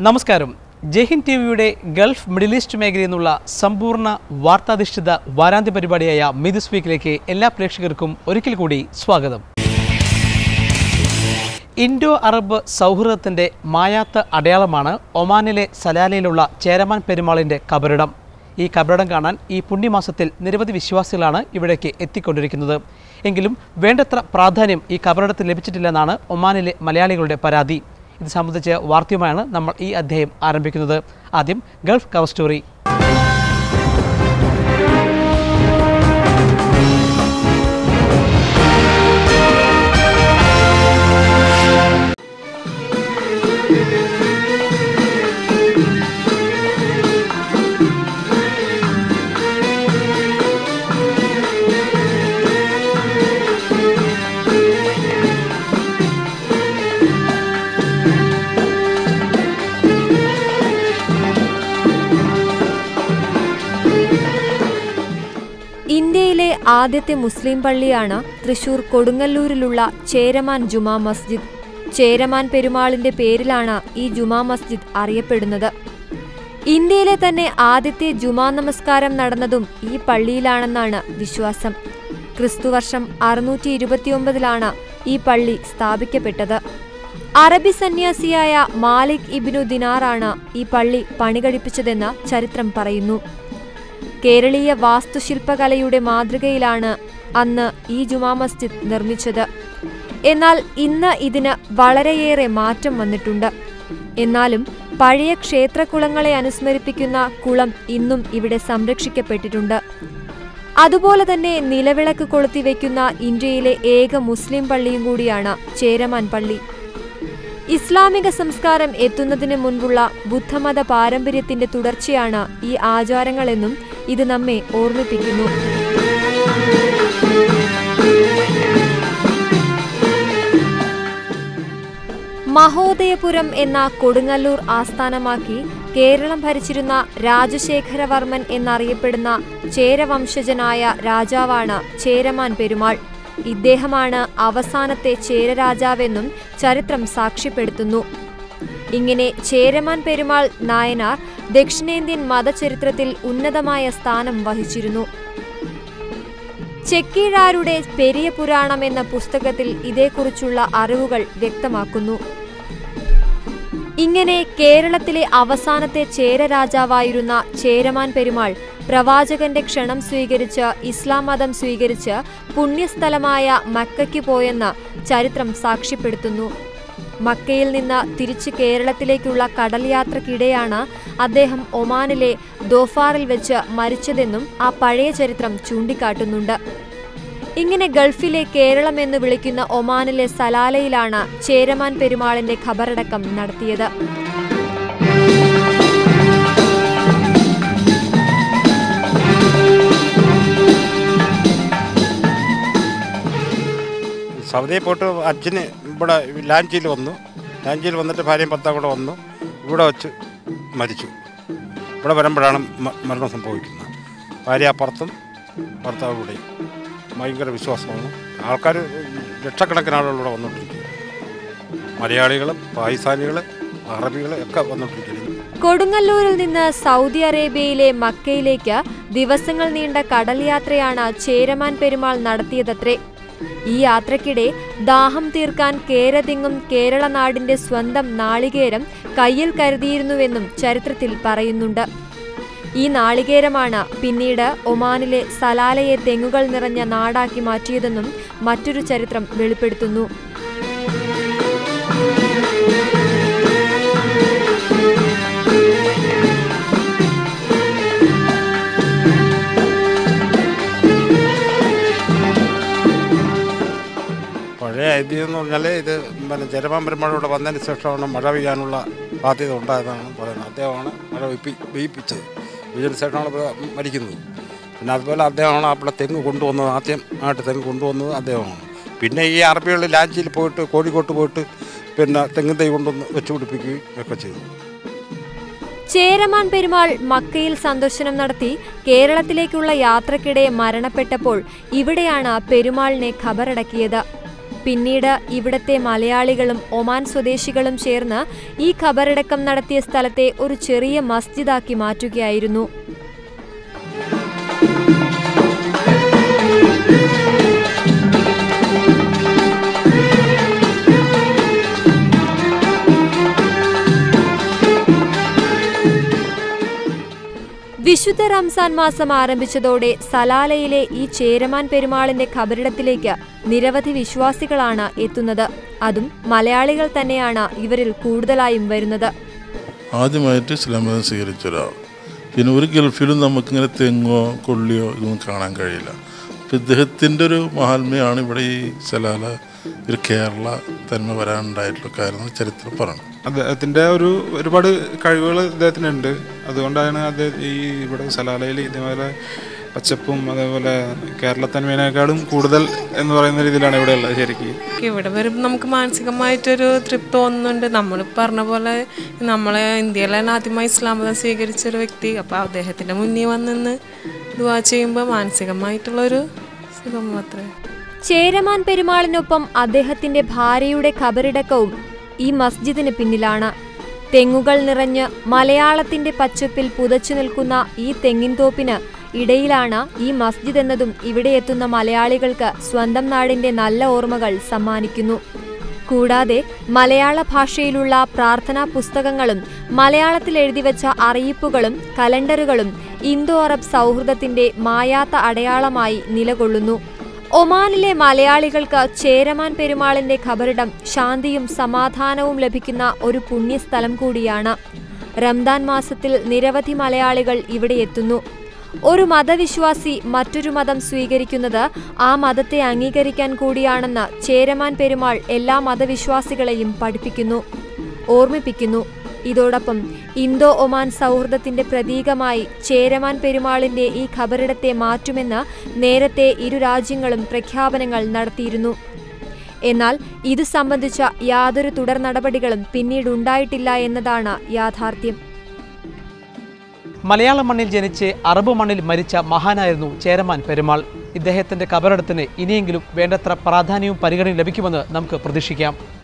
നമസ്കാരം ജയ്ഹിന്ദ് ടി വിയുടെ Gulf middle east മേഖലയിൽ നിന്നുള്ള സമ്പൂർണ്ണ വാർത്താധിഷ്ഠിത വാരാന്ത്യ പരിപാടിയായ മിദിസ് വീക്കിലേക്ക് എല്ലാ പ്രേക്ഷകർക്കും ഒരിക്കൽ കൂടി സ്വാഗതം ഇൻഡോ അറബ് സൗഹൃദത്തിൻ്റെ മായാത്ത അടയാളമാണ് ഒമാനിലെ സലാലയിലുള്ള ചേരമാൻ പെരുമാളിൻ്റെ കബറിടം ഈ കബറിടം കാണാൻ ഈ പുണ്യമാസത്തിൽ നിരവധി വിശ്വാസികളാണ് ഇവിടേക്ക് എത്തിക്കൊണ്ടിരിക്കുന്നത് എങ്കിലും വേണ്ടത്ര പ്രാധാന്യം ഈ കബറിടത്തിൽ ലഭിച്ചിട്ടില്ലെന്നാണ് ഒമാനിലെ മലയാളികളുടെ പരാതി ഇത് സംബന്ധിച്ച വാർത്തയുമായാണ് നമ്മൾ ഈ അധ്യായം ആരംഭിക്കുന്നത് ആദ്യം ഗൾഫ് കവർ സ്റ്റോറി ഇന്ത്യയിലെ ആദ്യത്തെ മുസ്ലിം പള്ളിയാണ് തൃശൂർ കൊടുങ്ങല്ലൂരിലുള്ള ചേരമാൻ ജുമാ മസ്ജിദ് ചേരമാൻ പെരുമാളിന്റെ പേരിലാണ് ഈ ജുമാ മസ്ജിദ് അറിയപ്പെടുന്നത് ഇന്ത്യയിലെ തന്നെ ആദ്യത്തെ ജുമാ നമസ്കാരം നടന്നതും ഈ പള്ളിയിലാണെന്നാണ് വിശ്വാസം ക്രിസ്തുവർഷം അറുന്നൂറ്റി ഇരുപത്തിയൊമ്പതിലാണ് ഈ പള്ളി സ്ഥാപിക്കപ്പെട്ടത് അറബി സന്യാസിയായ മാലിക് ഇബിനു ദിനാറാണ് ഈ പള്ളി പണികഴിപ്പിച്ചതെന്ന് ചരിത്രം പറയുന്നു കേരളീയ വാസ്തുശില്പകലയുടെ മാതൃകയിലാണ് അന്ന് ഈ ജുമാ മസ്ജിദ് നിർമ്മിച്ചത് എന്നാൽ ഇന്ന് ഇതിന് വളരെയേറെ മാറ്റം വന്നിട്ടുണ്ട് എന്നാലും പഴയ ക്ഷേത്രകുളങ്ങളെ അനുസ്മരിപ്പിക്കുന്ന കുളം ഇന്നും ഇവിടെ സംരക്ഷിക്കപ്പെട്ടിട്ടുണ്ട് അതുപോലെ തന്നെ നിലവിളക്ക് കൊളുത്തി വയ്ക്കുന്ന ഇന്ത്യയിലെ ഏക മുസ്ലിം പള്ളിയും കൂടിയാണ് ചേരമാൻ പള്ളി ഇസ്ലാമിക സംസ്കാരം എത്തുന്നതിന് മുൻപുള്ള ബുദ്ധമത പാരമ്പര്യത്തിന്റെ തുടർച്ചയാണ് ഈ ആചാരങ്ങളെന്നും ഇത് നമ്മെ ഓർമ്മിപ്പിക്കുന്നു മഹോദയപുരം എന്ന കൊടുങ്ങല്ലൂർ ആസ്ഥാനമാക്കി കേരളം ഭരിച്ചിരുന്ന രാജശേഖരവർമ്മൻ എന്നറിയപ്പെടുന്ന ചേരവംശജനായ രാജാവാണ് ചേരമാൻ പെരുമാൾ ഇദ്ദേഹമാണ് അവസാനത്തെ ചേരരാജാവെന്നും ചരിത്രം സാക്ഷ്യപ്പെടുത്തുന്നു ഇങ്ങനെ ചേരമാൻ പെരുമാൾ നായനാർ ദക്ഷിണേന്ത്യൻ മതചരിത്രത്തിൽ ഉന്നതമായ സ്ഥാനം വഹിച്ചിരുന്നു ചെക്കീഴാരുടെ പെരിയ പുരാണം എന്ന പുസ്തകത്തിൽ ഇതേക്കുറിച്ചുള്ള അറിവുകൾ വ്യക്തമാക്കുന്നു ഇങ്ങനെ കേരളത്തിലെ അവസാനത്തെ ചേര രാജാവായിരുന്ന ചേരമാൻ പെരുമാൾ പ്രവാചകന്റെ ക്ഷണം സ്വീകരിച്ച് ഇസ്ലാം മതം സ്വീകരിച്ച് പുണ്യസ്ഥലമായ മക്കയ്ക്ക് പോയെന്ന് ചരിത്രം സാക്ഷ്യപ്പെടുത്തുന്നു മക്കയിൽ നിന്ന് തിരിച്ച് കേരളത്തിലേക്കുള്ള കടൽ യാത്രക്കിടെയാണ് അദ്ദേഹം ഒമാനിലെ ദോഫാറിൽ വെച്ച് മരിച്ചതെന്നും ആ പഴയ ചരിത്രം ചൂണ്ടിക്കാട്ടുന്നുണ്ട് ഇങ്ങനെ ഗൾഫിലെ കേരളം എന്ന് വിളിക്കുന്ന ഒമാനിലെ സലാലയിലാണ് ചേരമാൻ പെരുമാളിന്റെ ഖബറടക്കം നടത്തിയത് സൗദിയിൽ പോയിട്ട് അച്ഛന് ഇവിടെ ലാഞ്ചിയിൽ വന്നു ലാഞ്ചിയിൽ വന്നിട്ട് ഭാര്യയും ഭർത്താവും കൂടെ വന്നു ഇവിടെ വെച്ച് മരിച്ചു ഇവിടെ വരുമ്പോഴാണ് മ- മരണം സംഭവിക്കുന്നത് ഭാര്യ അപ്പുറത്തും ഭർത്താവ് ഇവിടെയും ഭയങ്കര വിശ്വാസമാണ് ആൾക്കാർ ലക്ഷക്കണക്കിന് ആളുകൾ ഇവിടെ വന്നുകൊണ്ടിരിക്കുന്നു മലയാളികളും പാകിസ്ഥാനികൾ അറബികൾ ഒക്കെ വന്നുകൊണ്ടിരിക്കുന്നു കൊടുങ്ങല്ലൂരിൽ നിന്ന് സൗദി അറേബ്യയിലെ മക്കയിലേക്ക് ദിവസങ്ങൾ നീണ്ട കടൽ യാത്രയാണ് ചേരമാൻ പെരുമാൾ നടത്തിയതത്രേ ഈ യാത്രക്കിടെ ദാഹം തീർക്കാൻ കേരതിങ്ങും കേരള നാടിന്റെ സ്വന്തം നാളികേരം കയ്യിൽ കരുതിയിരുന്നുവെന്നും ചരിത്രത്തിൽ പറയുന്നുണ്ട് ഈ നാളികേരമാണ് പിന്നീട് ഒമാനിലെ സലാലയെ തെങ്ങുകൾ നിറഞ്ഞ നാടാക്കി മാറ്റിയതെന്നും മറ്റൊരു ചരിത്രം വെളിപ്പെടുത്തുന്നു പഴയ ഐതിഹ്യം എന്ന് പറഞ്ഞാൽ ഇത് പിന്നെ ജലമാൻ പെരുമാളിവിടെ വന്നതിന് ശേഷമാണ് മഴ പെയ്യാനുള്ള സാധ്യത ഉണ്ടായതാണ് പറയുന്നത് അദ്ദേഹമാണ് മഴ വെപ്പി പെയ്യിപ്പിച്ചത് പെയ്തതിന് ശേഷമാണ് ഇപ്പോൾ മരിക്കുന്നത് പിന്നെ അതുപോലെ അദ്ദേഹമാണ് അവിടെ തെങ്ങ് കൊണ്ടുവന്നത് ആദ്യം ആയിട്ട് തെങ്ങ് കൊണ്ടുവന്നത് അദ്ദേഹമാണ് പിന്നെ ഈ അറബികളിൽ ലാഞ്ചിയിൽ പോയിട്ട് കോഴിക്കോട്ട് പോയിട്ട് പിന്നെ തെങ്ങ് തൈ കൊണ്ടുവന്ന് വെച്ച് പിടിപ്പിക്കുകയും ഒക്കെ ചെയ്തു ചേരമാൻ പെരുമാൾ മക്കയിൽ സന്ദർശനം നടത്തി കേരളത്തിലേക്കുള്ള യാത്രക്കിടെ മരണപ്പെട്ടപ്പോൾ ഇവിടെയാണ് പെരുമാളിനെ ഖബറടക്കിയത് പിന്നീട് ഇവിടത്തെ മലയാളികളും ഒമാൻ സ്വദേശികളും ചേർന്ന് ഈ ഖബറടക്കം നടത്തിയ സ്ഥലത്തെ ഒരു ചെറിയ മസ്ജിദാക്കി മാറ്റുകയായിരുന്നു വിശുദ്ധ റംസാൻ മാസം ആരംഭിച്ചതോടെ സലാലയിലെ ഈ ചേരമാൻ പെരുമാളിന്റെ ഖബറിടത്തിലേക്ക് നിരവധി വിശ്വാസികളാണ് എത്തുന്നത് അതും മലയാളികൾ തന്നെയാണ് ഇവരിൽ കൂടുതലായും വരുന്നത് ആദ്യമായിട്ട് ഇസ്ലാം മതം സ്വീകരിച്ച ഒരാൾ പിന്നെ ഒരു ഗൾഫിലും നമുക്കിങ്ങനെ തെങ്ങോ കൊള്ളിയോ ഇതൊന്നും കാണാൻ കഴിയില്ല അപ്പം ഇദ്ദേഹത്തിൻ്റെ ഒരു മഹാത്മ്യമാണ് ഇവിടെ ഈ സലാല ഒരു കേരള തന്മ വരാനുണ്ടായിട്ടുള്ള കാര്യം എന്ന് ചരിത്രം പറഞ്ഞു അദ്ദേഹത്തിൻ്റെ ഒരു ഒരുപാട് കഴിവുകൾ ഇദ്ദേഹത്തിനുണ്ട് അതുകൊണ്ടാണ് അദ്ദേഹം ഈ ഇവിടെ സലാലയിൽ ഇതേപോലെ പച്ചപ്പും അതേപോലെ കേരളത്തന്മേനേക്കാളും കൂടുതൽ എന്ന് പറയുന്ന രീതിയിലാണ് ഇവിടെ ഉള്ളത് ശരിക്കും ഇവിടെ വരുമ്പോൾ നമുക്ക് മാനസികമായിട്ടൊരു തൃപ്തി തോന്നുന്നുണ്ട് നമ്മൾ പറഞ്ഞ പോലെ നമ്മളെ ഇന്ത്യയിൽ തന്നെ ആദ്യമായി ഇസ്ലാം മതം സ്വീകരിച്ച ഒരു വ്യക്തി അപ്പോൾ അദ്ദേഹത്തിൻ്റെ മുന്നിൽ വന്നിന്ന് ദുവാ ചെയ്യുമ്പോൾ മാനസികമായിട്ടുള്ളൊരു സുഖം മാത്രമേ ചേരമാൻ പെരുമാളിനൊപ്പം അദ്ദേഹത്തിന്റെ ഭാര്യയുടെ ഖബറിടക്കവും ഈ മസ്ജിദിന് പിന്നിലാണ് തെങ്ങുകൾ നിറഞ്ഞ് മലയാളത്തിന്റെ പച്ചപ്പിൽ പുതച്ചു നിൽക്കുന്ന ഈ തെങ്ങിൻതോപ്പിന് ഇടയിലാണ് ഈ മസ്ജിദ് എന്നതും ഇവിടെ എത്തുന്ന മലയാളികൾക്ക് സ്വന്തം നാടിന്റെ നല്ല ഓർമ്മകൾ സമ്മാനിക്കുന്നു കൂടാതെ മലയാള ഭാഷയിലുള്ള പ്രാർത്ഥനാ പുസ്തകങ്ങളും മലയാളത്തിൽ എഴുതിവെച്ച അറിയിപ്പുകളും കലണ്ടറുകളും ഇന്തോ അറബ് സൗഹൃദത്തിന്റെ മായാത്ത അടയാളമായി നിലകൊള്ളുന്നു ഒമാനിലെ മലയാളികൾക്ക് ചേരമാൻ പെരുമാളിന്റെ ഖബറിടം ശാന്തിയും സമാധാനവും ലഭിക്കുന്ന ഒരു പുണ്യസ്ഥലം കൂടിയാണ് റംദാൻ മാസത്തിൽ നിരവധി മലയാളികൾ ഇവിടെ എത്തുന്നു ഒരു മതവിശ്വാസി മറ്റൊരു മതം സ്വീകരിക്കുന്നത് ആ മതത്തെ അംഗീകരിക്കാൻ കൂടിയാണെന്ന് ചേരമാൻ പെരുമാൾ എല്ലാ മതവിശ്വാസികളെയും പഠിപ്പിക്കുന്നു ഓർമ്മിപ്പിക്കുന്നു ഇതോടൊപ്പം ഇന്തോ ഒമാൻ സൗഹൃദത്തിന്റെ പ്രതീകമായി ചേരമാൻ പെരുമാളിന്റെ ഈ ഖബറിടത്തെ മാറ്റുമെന്ന് നേരത്തെ ഇരു രാജ്യങ്ങളും പ്രഖ്യാപനങ്ങൾ നടത്തിയിരുന്നു എന്നാൽ ഇത് സംബന്ധിച്ച യാതൊരു തുടർ നടപടികളും പിന്നീടുണ്ടായിട്ടില്ല എന്നതാണ് യാഥാർത്ഥ്യം മലയാള മണ്ണിൽ ജനിച്ച് അറബ് മണ്ണിൽ മരിച്ച മഹാനായിരുന്നു ചേരമാൻ പെരുമാൾ ഇദ്ദേഹത്തിന്റെ കബറിടത്തിന് ഇനിയെങ്കിലും വേണ്ടത്ര പ്രാധാന്യവും പരിഗണനയും ലഭിക്കുമെന്ന് നമുക്ക് പ്രതീക്ഷിക്കാം